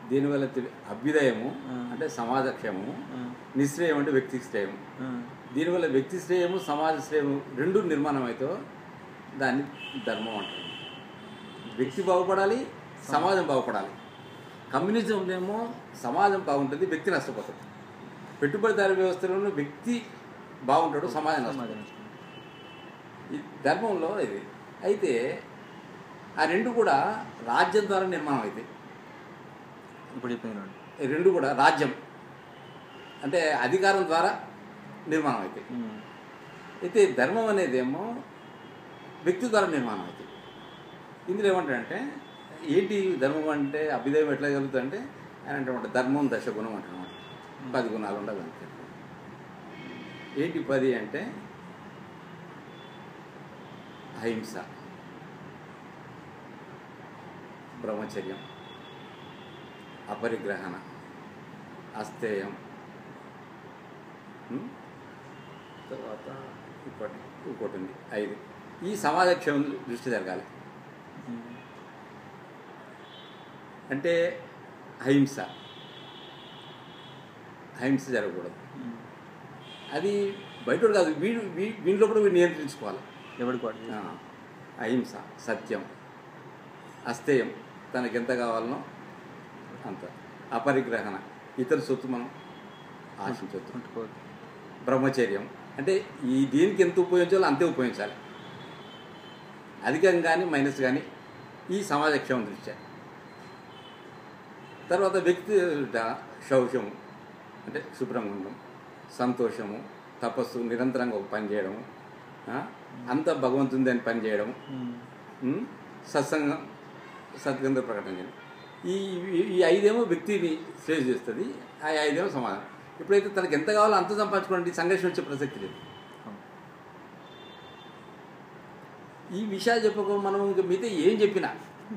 దీనివల్ల తెలి- అభ్యుదయము ఆ. అంటే సమాజక్షేమము ఆ, నిశ్రేయం అంటే వ్యక్తి శ్రేయము ఆ, దీనివల్ల వ్యక్తి శ్రేయము సమాజ శ్రేయము రెండు నిర్మాణం అయితే దాన్ని ధర్మం అంటారు వ్యక్తి బాగుపడాలి సమాజం బాగుపడాలి కమ్యూనిజం ఏమో సమాజం బాగుంటుంది వ్యక్తి నష్టపోతాడు పెట్టుబడిదారు వ్యవస్థలోనూ వ్యక్తి బాగుంటాడు సమాజం నష్టపోతాడు సమాజం నష్టం. ఈ ధర్మంలో ఇది అయితే ఆ రెండు కూడా రాజ్యం ద్వారా నిర్మాణం అవుతాయి ఇప్పుడు చెప్పింది చూడండి. ఈ రెండు కూడా రాజ్యం అంటే అధికారం ద్వారా నిర్మాణం అవుతాయి ఉమ్, అయితే ధర్మం అనేది ఏమో వ్యక్తి ద్వారా నిర్మాణం అవుతుంది ఇందులో ఏమంటాడంటే ఏంటి ధర్మం అంటే అభ్యుదయం ఎట్లా జరుగుతుందంటే ఆయన అంటే ధర్మం దశగుణం అంటున్నాడు పది గుణాలు ఉండదు అంతే ఏంటి పది అంటే అహింస బ్రహ్మచర్యం అపరిగ్రహణ అస్థేయం ఉం? తర్వాత ఇంకోటి ఇంకోటి ఉంది ఐదు ఈ సమాజక్షేమం దృష్టి జరగాలి ఉమ్, అంటే అహింస అహింస జరగకూడదు ఉమ్. అది బయట కాదు వీడు వీ- వీడిలో కూడా వీడు నియంత్రించుకోవాలి ఎవరికి వాడు ఆ, అహింస సత్యం అస్థేయం తనకి ఎంత కావాలనో అంత అపరిగ్రహణ ఇతర సొత్తు మనం ఆశించవద్దు ఉంటుకోవద్దు బ్రహ్మచర్యం అంటే ఈ దీనికి ఎంత ఉపయోగించాలో అంతే ఉపయోగించాలి అధికం కానీ మైనస్ కానీ ఈ సమాజక్షేమం దృష్ట్యా తర్వాత వ్యక్తి శౌచము అంటే శుభ్రంగా ఉండడం సంతోషము తపస్సు నిరంతరంగా ఒక పని చేయడము ఆ, అంతా భగవంతుంది అని పని చేయడం ఉమ్, ఉమ్, సత్సంగం సద్గంధ ప్రకటన చేయడం ఈ ఈ- ఈ ఐదేమో వ్యక్తిని సేవ్ చేస్తుంది ఆ ఐదేమో సమాధానం ఇప్పుడైతే తనకి ఎంత కావాలో అంత సంపాదించుకోండి సంఘర్షణ వచ్చే ప్రసక్తి లేదు అవును. ఈ విషయాలు చెప్పక మనం ఇంక మిగతా ఏం చెప్పినా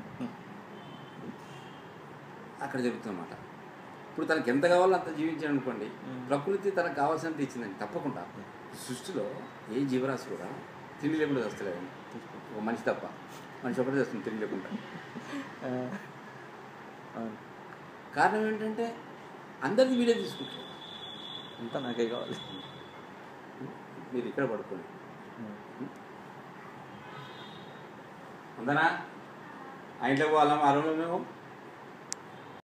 అక్కడ చెబుతున్నమాట ఇప్పుడు తనకి ఎంత కావాలో అంత జీవించాడు అనుకోండి మ్మ్. ప్రకృతి తనకు కావాల్సినంత ఇచ్చిందండి తప్పకుండా సృష్టిలో ఏ జీవరాశి కూడా తిండి లేకుండా వస్తలేదండి ఒక మనిషి తప్ప మనిషి ఒకటే చేస్తుంది తిండి లేకుండా ఆ, అవును కారణం ఏంటంటే అందరిది వీడే తీసుకుంటారు అంతా నాకే కావాలి మీరు ఇక్కడ పడుకోండి ఉమ్, అందనా ఆ ఇంట్లోకి పోవాలా ఆ రూమ్లో మేము